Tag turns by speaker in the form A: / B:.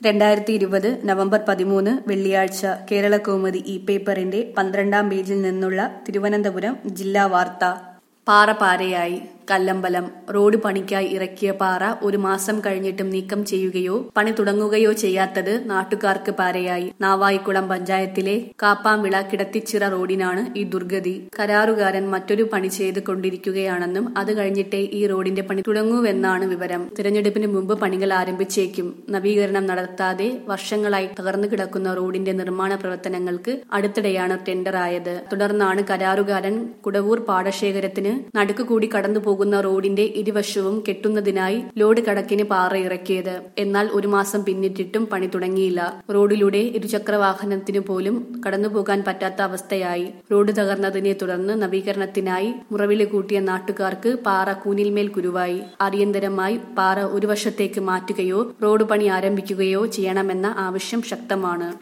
A: രണ്ടായിരത്തി ഇരുപത് നവംബർ പതിമൂന്ന് വെള്ളിയാഴ്ച കേരള കൗമുദി ഇ പേപ്പറിന്റെ പന്ത്രണ്ടാം പേജിൽ നിന്നുള്ള തിരുവനന്തപുരം ജില്ലാ വാർത്ത പാറ പാരയായി കല്ലമ്പലം റോഡ് പണിക്കായി ഇറക്കിയ പാറ ഒരു മാസം കഴിഞ്ഞിട്ടും നീക്കം ചെയ്യുകയോ പണി തുടങ്ങുകയോ ചെയ്യാത്തത് നാട്ടുകാർക്ക് പാരയായി നാവായിക്കുളം പഞ്ചായത്തിലെ കാപ്പാംവിള കിടത്തിച്ചിറ റോഡിനാണ് ഈ ദുർഗതി കരാറുകാരൻ മറ്റൊരു പണി ചെയ്ത് കൊണ്ടിരിക്കുകയാണെന്നും അത് കഴിഞ്ഞിട്ടേ ഈ റോഡിന്റെ പണി തുടങ്ങൂവെന്നാണ് വിവരം തിരഞ്ഞെടുപ്പിന് മുമ്പ് പണികൾ ആരംഭിച്ചേക്കും നവീകരണം നടത്താതെ വർഷങ്ങളായി തകർന്നു കിടക്കുന്ന റോഡിന്റെ നിർമ്മാണ പ്രവർത്തനങ്ങൾക്ക് അടുത്തിടെയാണ് ടെൻഡർ ആയത് തുടർന്നാണ് കരാറുകാരൻ കുടവൂർ പാടശേഖരത്തിന് നടുക്കുകൂടി കടന്നു പോകുന്ന റോഡിന്റെ ഇരുവശവും കെട്ടുന്നതിനായി ലോഡ് കണക്കിന് പാറ ഇറക്കിയത് എന്നാൽ ഒരു മാസം പിന്നിട്ടിട്ടും പണി തുടങ്ങിയില്ല റോഡിലൂടെ ഇരുചക്ര വാഹനത്തിനു പോലും കടന്നുപോകാൻ പറ്റാത്ത അവസ്ഥയായി റോഡ് തകർന്നതിനെ തുടർന്ന് നവീകരണത്തിനായി മുറവിളി കൂട്ടിയ നാട്ടുകാർക്ക് പാറ കൂനിൽമേൽ കുരുവായി അടിയന്തരമായി പാറ ഒരു വശത്തേക്ക് മാറ്റുകയോ റോഡ് പണി ആരംഭിക്കുകയോ ചെയ്യണമെന്ന ആവശ്യം ശക്തമാണ്